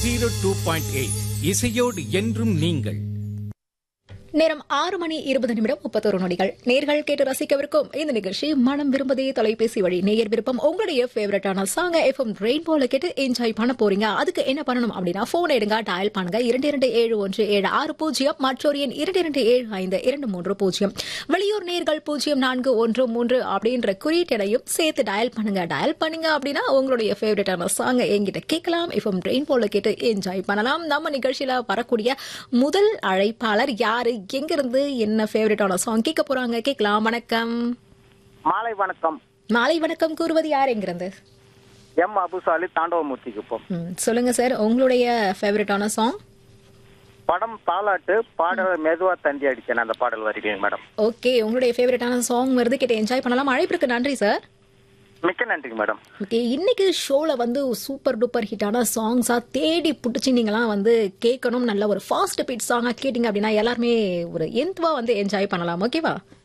zero two point eight இசையோடு என்றும் நீங்கள் நேரம் ஆறு மணி இருபது நிமிடம் முப்பத்தொரு நொடிகள் நேர்கள் கேட்டு ரசிக்கவிருக்கும் இந்த நிகழ்ச்சி மனம் விரும்பதே தொலைபேசி வழி நேயர் விருப்பம் உங்களுடைய ஃபேவரட்டான சாங்க எஃப்எம் ரெயின்போல கேட்டு என்ஜாய் பண்ண போறீங்க அதுக்கு என்ன பண்ணணும் அப்படின்னா போன் எடுங்க டயல் பண்ணுங்க இரண்டு இரண்டு ஏழு ஒன்று ஏழு ஆறு பூஜ்ஜியம் மற்றொரு எண் இரண்டு இரண்டு ஏழு ஐந்து இரண்டு மூன்று பூஜ்ஜியம் வெளியூர் நேர்கள் பூஜ்ஜியம் நான்கு ஒன்று மூன்று அப்படின்ற குறியீட்டையும் சேர்த்து டயல் பண்ணுங்க டயல் பண்ணுங்க அப்படின்னா உங்களுடைய ஃபேவரட்டான சாங்க என்கிட்ட கேட்கலாம் எஃப்எம் ரெயின்போல கேட்டு என்ஜாய் பண்ணலாம் நம்ம நிகழ்ச்சியில வரக்கூடிய முதல் அழைப்பாளர் யாரு எங்கிருந்து என்ன ஃபேவரட்டான சாங் கேட்க போறாங்க கேட்கலாம் வணக்கம் மாலை வணக்கம் மாலை வணக்கம் கூறுவது யார் எங்கிருந்து எம் அபுசாலி தாண்டவமூர்த்திக்கு இப்போ ம், சொல்லுங்க சார் உங்களுடைய ஃபேவரட்டான சாங் படம் தாலாட்டு பாடல் மெதுவா தந்தி அடிச்சேன் அந்த பாடல் வருகிறேன் மேடம் ஓகே உங்களுடைய ஃபேவரட்டான சாங் வருது கேட்டு என்ஜாய் பண்ணலாம் அழைப்பிற்கு நன்றி சார் மிக்க நன்றிங்க மேடம் ஓகே இன்னைக்கு ஷோல வந்து சூப்பர் டூப்பர் ஹிட்டான சாங்ஸா தேடி புடிச்சு நீங்களாம் வந்து கேட்கணும் நல்ல ஒரு ஃபாஸ்ட் பீட் சாங்கா கேட்டீங்க அப்படின்னா எல்லாருமே ஒரு எந்த்வா வந்து என்ஜாய் பண்ணலாம் ஓகேவா